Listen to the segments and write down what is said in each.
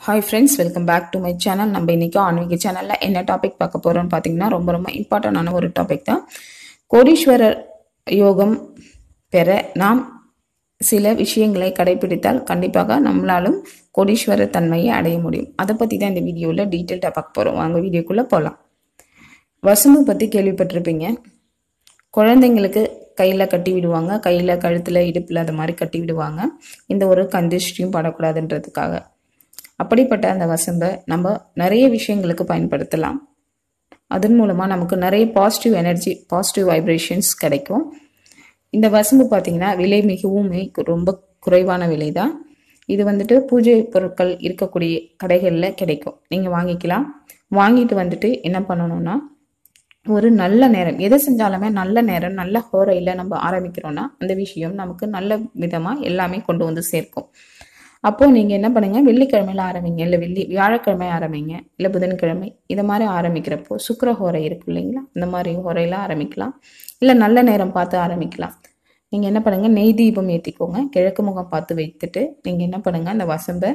hi friends welcome back to my channel நம்ம இன்றைக்கி ஆன்மீக சேனலில் என்ன டாபிக் பார்க்க போகிறோம்னு பார்த்தீங்கன்னா ரொம்ப ரொம்ப இம்பார்ட்டண்டான ஒரு டாபிக் தான் கோடீஸ்வரர் யோகம் பெற நாம் சில விஷயங்களை கடைபிடித்தால் கண்டிப்பாக நம்மளாலும் கோடீஸ்வரர் தன்மையை அடைய முடியும் அதை பற்றி தான் இந்த வீடியோவில் டீட்டெயில்டாக பார்க்க போகிறோம் வாங்க வீடியோக்குள்ளே போகலாம் வசம்பு பற்றி கேள்விப்பட்டிருப்பீங்க குழந்தைங்களுக்கு கையில் கட்டி விடுவாங்க கையில் கழுத்தில் இடுப்பில் அது மாதிரி கட்டி விடுவாங்க இந்த ஒரு கந்திஷ்டியும் படக்கூடாதுன்றதுக்காக அப்படிப்பட்ட அந்த வசம்பை நம்ம நிறைய விஷயங்களுக்கு பயன்படுத்தலாம் அதன் மூலமாக நமக்கு நிறைய பாசிட்டிவ் எனர்ஜி பாசிட்டிவ் வைப்ரேஷன்ஸ் கிடைக்கும் இந்த வசம்பு பார்த்திங்கன்னா விலை மிகவும் ரொம்ப குறைவான விலை தான் இது வந்துட்டு பூஜை பொருட்கள் இருக்கக்கூடிய கடைகளில் கிடைக்கும் நீங்கள் வாங்கிக்கலாம் வாங்கிட்டு வந்துட்டு என்ன பண்ணணும்னா ஒரு நல்ல நேரம் எதை செஞ்சாலுமே நல்ல நேரம் நல்ல ஹோரையில் நம்ம ஆரம்பிக்கிறோன்னா அந்த விஷயம் நமக்கு நல்ல விதமாக எல்லாமே கொண்டு வந்து சேர்க்கும் அப்போது நீங்கள் என்ன பண்ணுங்கள் வெள்ளிக்கிழமையில் ஆரம்பிங்க இல்லை வெள்ளி வியாழக்கிழமை ஆரம்பிங்க இல்லை புதன்கிழமை இதை மாதிரி ஆரம்பிக்கிறப்போ சுக்கர ஹோரை இருக்கு இல்லைங்களா இந்த மாதிரி ஹோரையில் ஆரம்பிக்கலாம் இல்லை நல்ல நேரம் பார்த்து ஆரம்பிக்கலாம் நீங்கள் என்ன பண்ணுங்கள் நெய் தீபம் ஏற்றிக்கோங்க கிழக்கு முகம் பார்த்து வைத்துட்டு நீங்கள் என்ன பண்ணுங்கள் அந்த வசம்பை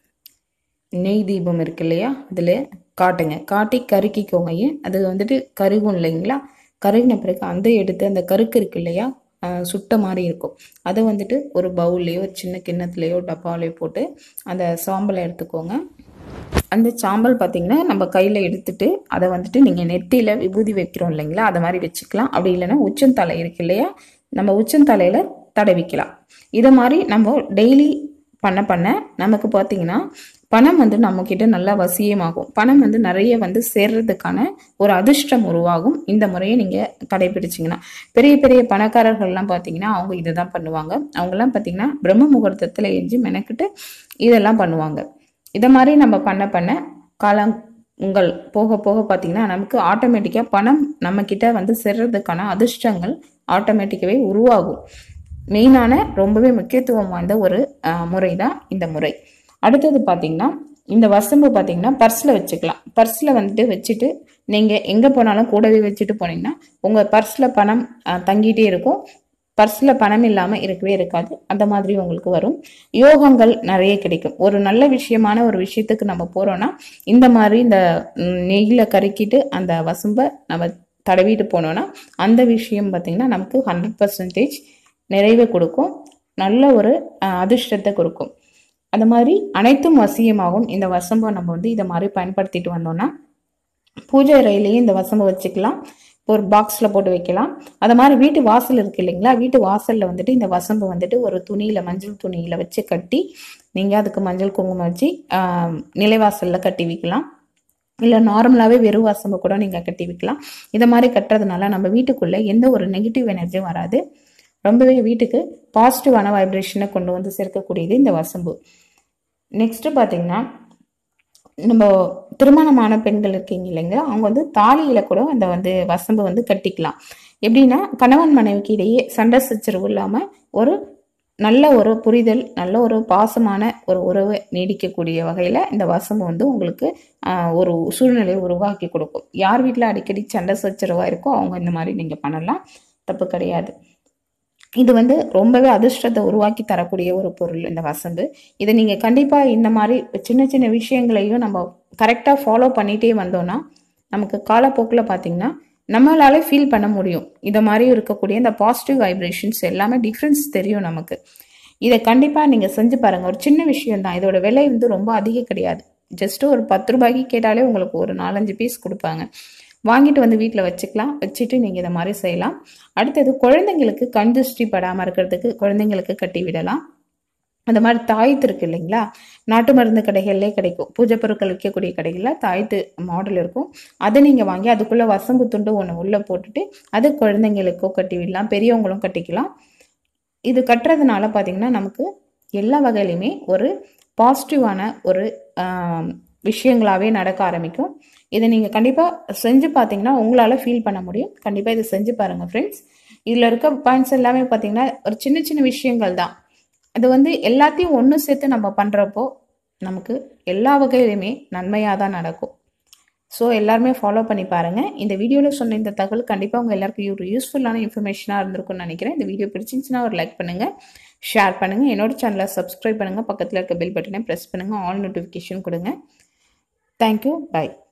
நெய் தீபம் இருக்கு இல்லையா அதில் காட்டுங்க காட்டி கருக்கிக்கோங்க ஏன் அது வந்துட்டு கருகும் இல்லைங்களா கருகின பிறகு அந்த எடுத்து அந்த கருக்கு இருக்கு இல்லையா சுட்ட மாதிரி இருக்கும் அதை வந்துட்டு ஒரு பவுல்லையோ ஒரு சின்ன கிண்ணத்துலேயோ டப்பாலையோ போட்டு அந்த சாம்பலை எடுத்துக்கோங்க அந்த சாம்பல் பார்த்திங்கன்னா நம்ம கையில் எடுத்துட்டு அதை வந்துட்டு நீங்கள் நெத்தியில் விபூதி வைக்கிறோம் இல்லைங்களா அதை மாதிரி வச்சுக்கலாம் அப்படி இல்லைன்னா உச்சந்தலை இருக்கு இல்லையா நம்ம உச்சந்தலையில் தடவிக்கலாம் இதை மாதிரி நம்ம டெய்லி பண்ண பண்ண நமக்கு பார்த்தீங்கன்னா பணம் வந்து நம்மக்கிட்ட நல்லா வசியமாகும் பணம் வந்து நிறைய வந்து சேர்றதுக்கான ஒரு அதிர்ஷ்டம் உருவாகும் இந்த முறையை நீங்கள் கடைபிடிச்சிங்கன்னா பெரிய பெரிய பணக்காரர்கள்லாம் பார்த்தீங்கன்னா அவங்க இதை தான் பண்ணுவாங்க அவங்கெல்லாம் பார்த்தீங்கன்னா பிரம்ம முகூர்த்தத்தில் எஞ்சி மெனக்கிட்டு இதெல்லாம் பண்ணுவாங்க இதை மாதிரி நம்ம பண்ண பண்ண காலம் உங்கள் போக போக பார்த்தீங்கன்னா நமக்கு ஆட்டோமேட்டிக்காக பணம் நம்மக்கிட்ட வந்து சேர்றதுக்கான அதிர்ஷ்டங்கள் ஆட்டோமேட்டிக்காகவே உருவாகும் மெயினான ரொம்பவே முக்கியத்துவம் வாய்ந்த ஒரு முறை தான் இந்த முறை அடுத்தது பார்த்தீங்கன்னா இந்த வசம்பு பார்த்தீங்கன்னா பர்ஸில் வச்சுக்கலாம் பர்ஸில் வந்துட்டு வச்சுட்டு நீங்கள் எங்கே போனாலும் கூடவே வச்சுட்டு போனீங்கன்னா உங்கள் பர்ஸில் பணம் தங்கிட்டே இருக்கும் பர்ஸில் பணம் இல்லாமல் இருக்கவே இருக்காது அந்த மாதிரி உங்களுக்கு வரும் யோகங்கள் நிறைய கிடைக்கும் ஒரு நல்ல விஷயமான ஒரு விஷயத்துக்கு நம்ம போகிறோன்னா இந்த மாதிரி இந்த நெய்யில் கருக்கிட்டு அந்த வசம்பை நம்ம தடவிட்டு போனோன்னா அந்த விஷயம் பார்த்திங்கன்னா நமக்கு ஹண்ட்ரட் பர்சன்டேஜ் நிறைவை கொடுக்கும் நல்ல ஒரு அதிர்ஷ்டத்தை கொடுக்கும் அந்த மாதிரி அனைத்தும் வசியமாகும் இந்த வசம்பம் நம்ம வந்து இதை மாதிரி பயன்படுத்திட்டு வந்தோம்னா பூஜை அறையிலேயே இந்த வசம்பை வச்சுக்கலாம் ஒரு பாக்ஸில் போட்டு வைக்கலாம் அது மாதிரி வீட்டு வாசல் இருக்கு இல்லைங்களா வீட்டு வாசலில் வந்துட்டு இந்த வசம்பு வந்துட்டு ஒரு துணியில் மஞ்சள் துணியில் வச்சு கட்டி நீங்கள் அதுக்கு மஞ்சள் குங்குமம் வச்சு நிலைவாசலில் கட்டி வைக்கலாம் இல்லை நார்மலாகவே வெறும் வசம்பு கூட நீங்கள் கட்டி வைக்கலாம் இதை மாதிரி கட்டுறதுனால நம்ம வீட்டுக்குள்ளே எந்த ஒரு நெகட்டிவ் எனர்ஜியும் வராது ரொம்பவே வீட்டுக்கு பாசிட்டிவான வைப்ரேஷனை கொண்டு வந்து சேர்க்கக்கூடியது இந்த வசம்பு நெக்ஸ்ட்டு பார்த்தீங்கன்னா நம்ம திருமணமான பெண்கள் இருக்கீங்க இல்லைங்களா அவங்க வந்து தாலியில் கூட அந்த வந்து வசம்பு வந்து கட்டிக்கலாம் எப்படின்னா கணவன் மனைவிக்கு இடையே சண்டை சச்சரவு இல்லாமல் ஒரு நல்ல ஒரு புரிதல் நல்ல ஒரு பாசமான ஒரு உறவை நீடிக்கக்கூடிய வகையில் இந்த வசம்பு வந்து உங்களுக்கு ஒரு சூழ்நிலையை உருவாக்கி கொடுக்கும் யார் வீட்டில் அடிக்கடி சண்டை சச்சரவாக இருக்கோ அவங்க இந்த மாதிரி நீங்கள் பண்ணலாம் தப்பு கிடையாது இது வந்து ரொம்பவே அதிர்ஷ்டத்தை உருவாக்கி தரக்கூடிய ஒரு பொருள் இந்த வசம்பு இதை நீங்கள் கண்டிப்பாக இந்த மாதிரி சின்ன சின்ன விஷயங்களையும் நம்ம கரெக்டாக ஃபாலோ பண்ணிகிட்டே வந்தோம்னா நமக்கு காலப்போக்கில் பார்த்தீங்கன்னா நம்மளாலே ஃபீல் பண்ண முடியும் இதை மாதிரி இருக்கக்கூடிய இந்த பாசிட்டிவ் வைப்ரேஷன்ஸ் எல்லாமே டிஃப்ரென்ஸ் தெரியும் நமக்கு இதை கண்டிப்பாக நீங்கள் செஞ்சு பாருங்கள் ஒரு சின்ன விஷயம் தான் இதோட விலை வந்து ரொம்ப அதிகம் கிடையாது ஜஸ்ட்டு ஒரு பத்து ரூபாய்க்கு கேட்டாலே உங்களுக்கு ஒரு நாலஞ்சு பீஸ் கொடுப்பாங்க வாங்கிட்டு வந்து வீட்டில் வச்சுக்கலாம் வச்சுட்டு நீங்கள் இதை மாதிரி செய்யலாம் அடுத்தது குழந்தைங்களுக்கு கண் திருஷ்டி படாமல் இருக்கிறதுக்கு குழந்தைங்களுக்கு கட்டி விடலாம் அந்த மாதிரி தாயத்து இருக்கு இல்லைங்களா நாட்டு மருந்து கடைகள்லே கிடைக்கும் பூஜை பொருட்கள் விற்கக்கூடிய கடைகளில் தாயத்து மாடல் இருக்கும் அதை நீங்கள் வாங்கி அதுக்குள்ளே வசம்பு துண்டு ஒன்று உள்ளே போட்டுட்டு அது குழந்தைங்களுக்கோ கட்டி விடலாம் பெரியவங்களும் கட்டிக்கலாம் இது கட்டுறதுனால பார்த்திங்கன்னா நமக்கு எல்லா வகையிலையுமே ஒரு பாசிட்டிவான ஒரு விஷயங்களாகவே நடக்க ஆரம்பிக்கும் இதை நீங்கள் கண்டிப்பாக செஞ்சு பார்த்தீங்கன்னா உங்களால் ஃபீல் பண்ண முடியும் கண்டிப்பாக இதை செஞ்சு பாருங்கள் ஃப்ரெண்ட்ஸ் இதில் இருக்க பாயிண்ட்ஸ் எல்லாமே பார்த்தீங்கன்னா ஒரு சின்ன சின்ன விஷயங்கள் தான் அது வந்து எல்லாத்தையும் ஒன்று சேர்த்து நம்ம பண்ணுறப்போ நமக்கு எல்லா வகையிலுமே நன்மையாக தான் நடக்கும் ஸோ எல்லாருமே ஃபாலோ பண்ணி பாருங்கள் இந்த வீடியோவில் சொன்ன இந்த தகவல் கண்டிப்பாக உங்கள் எல்லாருக்கும் ஒரு யூஸ்ஃபுல்லான இன்ஃபர்மேஷனாக இருந்திருக்கும்னு நினைக்கிறேன் இந்த வீடியோ பிடிச்சிருந்துச்சுன்னா ஒரு லைக் பண்ணுங்கள் ஷேர் பண்ணுங்கள் என்னோட சேனலை சப்ஸ்கிரைப் பண்ணுங்கள் பக்கத்தில் இருக்க பெல் பட்டனை ப்ரெஸ் பண்ணுங்கள் ஆல் நோட்டிஃபிகேஷன் கொடுங்க தேங்க்யூ பை